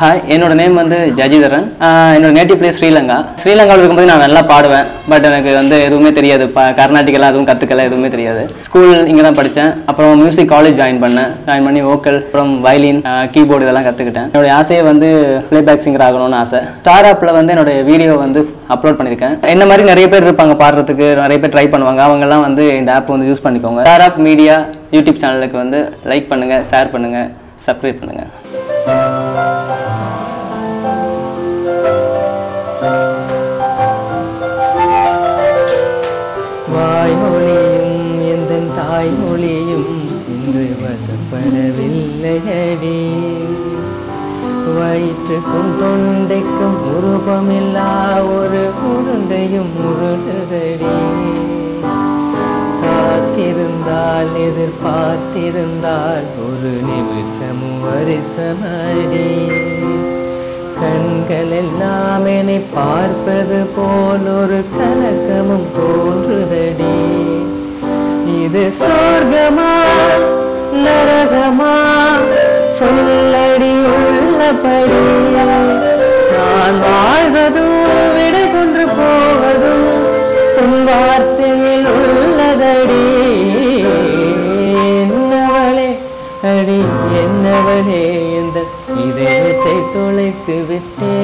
hi என்னோட name வந்து ஜஜிதரன் ஆஹ் என்னோட நேட்டிவ் பிளேஸ் ஸ்ரீலங்கா ஸ்ரீலங்காவில் இருக்கும்போது நான் நல்லா பாடுவேன் பட் எனக்கு வந்து எதுவுமே தெரியாது ப கர்நாடிகெல்லாம் எதுவும் கற்றுக்கல எதுவுமே தெரியாது ஸ்கூல் இங்கே தான் படித்தேன் அப்புறம் மியூசிக் காலேஜ் ஜாயின் பண்ணேன் ஜாயின் பண்ணி வோக்கல் அப்புறம் வயலின் கீபோர்டு இதெல்லாம் கற்றுக்கிட்டேன் என்னோட ஆசையை வந்து பிளேபேக் சிங்கர் ஆகணும்னு ஆசை ஸ்டார் ஆப்பில் வந்து என்னோட வீடியோ வந்து அப்லோட் பண்ணியிருக்கேன் என்ன மாதிரி நிறைய பேர் இருப்பாங்க பாடுறதுக்கு நிறைய பேர் ட்ரை பண்ணுவாங்க அவங்கெல்லாம் வந்து இந்த ஆப் வந்து யூஸ் பண்ணிக்கோங்க ஸ்டார் ஆப் மீடியா யூடியூப் சேனலுக்கு வந்து லைக் பண்ணுங்கள் ஷேர் பண்ணுங்கள் சப்ஸ்கிரைப் பண்ணுங்கள் வாய்மொழியும் எந்த தாய்மொழியும் இன்று வசப்படவில்லையடி வயிற்றுக்கும் தொண்டைக்கும் உருவமில்லா ஒரு உருண்டையும் உருண்டுதடி காத்திருந்தால் எதிர்பார்த்திருந்தால் ஒரு நிமிஷமும் வருஷமடி கண்கள் எல்லாம் என்னை பார்ப்பது போல் ஒரு கலக்கமும் தோன்றுதடி இது சொர்க்கமா நரகமா சொல்லடி உள்ளபடி நான் வாழ்வதும் விடை கொன்று போவதும் உன் வார்த்தையில் உள்ளதடி என்னவளே அடி என்னவளே இந்த இதயத்தை தொலைத்து விட்டே